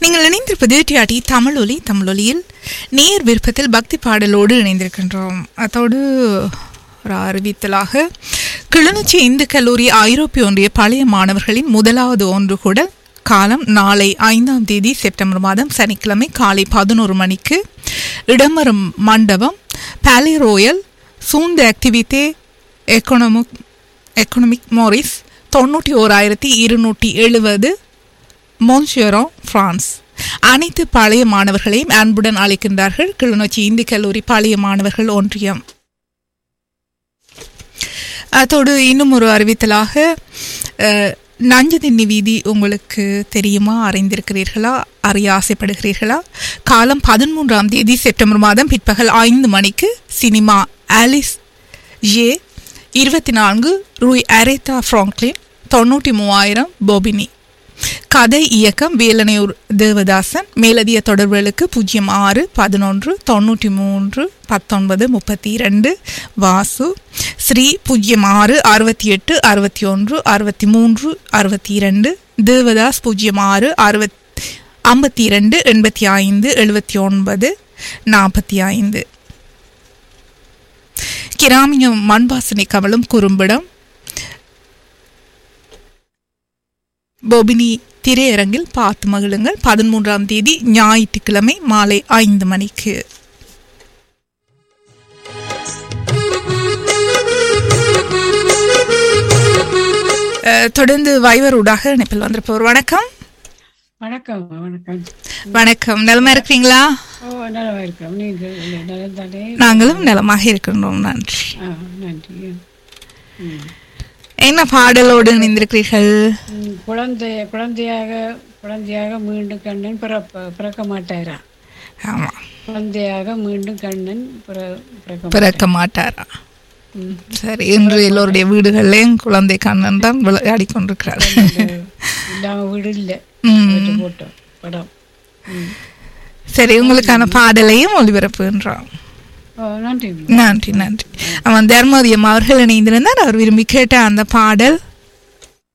நீங்கள் இணைந்திருப்பது டிஆர்டி தமிழொலி தமிழொலியில் நேர் விருப்பத்தில் பக்தி பாடலோடு இணைந்திருக்கின்றோம் அதோடு ஒரு அறிவித்தலாக கிளிநொச்சி இந்து கல்லூரி ஐரோப்பிய ஒன்றிய பழைய மாணவர்களின் முதலாவது ஒன்று கூட காலம் நாளை ஐந்தாம் தேதி செப்டம்பர் மாதம் சனிக்கிழமை காலை பதினோரு மணிக்கு இடம்பெறும் மண்டபம் பாலே ரோயல் சூந்த ஆக்டிவிட்டே எக்கனாமிக் எக்கனாமிக் மோரிஸ் தொண்ணூற்றி ஓராயிரத்தி இருநூற்றி எழுபது மோன்ஷியரோ பிரான்ஸ் அனைத்து பழைய மாணவர்களையும் அன்புடன் அழைக்கின்றார்கள் கிளிநொச்சி இந்து கல்லூரி பழைய மாணவர்கள் ஒன்றியம் அதோடு இன்னும் ஒரு அறிவித்தலாக அஹ், நஞ்சதின்னி வீதி உங்களுக்கு தெரியுமா அறிந்திருக்கிறீர்களா அறிய ஆசைப்படுகிறீர்களா காலம் பதிமூன்றாம் தேதி செப்டம்பர் மாதம் பிற்பகல் ஐந்து மணிக்கு சினிமா ஆலிஸ் ஏ இருபத்தி நான்கு ரூய் அரேத்தா ஃப்ராங்க்லின் தொண்ணூற்றி மூவாயிரம் போபினி கதை இயக்கம் வேலனையூர் தேவதாசன் மேலதிக தொடர்புகளுக்கு பூஜ்ஜியம் ஆறு பதினொன்று தொண்ணூற்றி மூன்று பத்தொன்பது முப்பத்தி இரண்டு வாசு ஸ்ரீ பூஜ்ஜியம் ஆறு அறுபத்தி எட்டு அறுபத்தி ஒன்று அறுபத்தி மூன்று அறுபத்தி இரண்டு தேவதாஸ் பூஜ்ஜியம் ஆறு அறுபத் ஐம்பத்தி இரண்டு எண்பத்தி ஐந்து எழுபத்தி ஒன்பது நாற்பத்தி ஐந்து கிராமிய மண்வாசனை கமலும் குறும்பிடம் பொபினி திரையரங்கில் பார்த்து மகிழுங்கள் பதிமூன்றாம் தேதி ஞாயிற்றுக்கிழமை மாலை ஐந்து மணிக்கு அஹ், தொடர்ந்து வைவரூடாக இணைப்பில் வந்திருப்பவர் வணக்கம் வணக்கம் வணக்கம் வணக்கம் நலமா இருக்கிறீங்களா ஓ நல்லா இருக்கிறோம் நீங்கள் நலம் தானே நாங்களும் நலமாக இருக்கின்றோம் நன்றி ஆ நன்றி ம். என்ன பாடலோடு இணைந்திருக்கிறீர்கள் ம், குழந்தை குழந்தையாக குழந்தையாக மீண்டும் கண்ணன் பிறப்ப பிறக்க மாட்டாரா ஆமா குழந்தையாக மீண்டும் கண்ணன் பிற பிறக்க பிறக்க மாட்டாரா ம். சரி இன்று எல்லோருடைய வீடுகள்லையும் குழந்தை கண்ணன் தான் விளையாடி கொண்டிருக்கிறார் இல்லாம வீடு இல்லை ம். போட்டோம் படம் ம். சரி உங்களுக்கான பாடலையும் ஒளிபரப்புகின்றோம் ஓ நன்றி நன்றி நன்றி அவன் தர்மோதயம் அவர்கள் இணைந்திருந்தார் அவர் விரும்பி கேட்ட அந்த பாடல்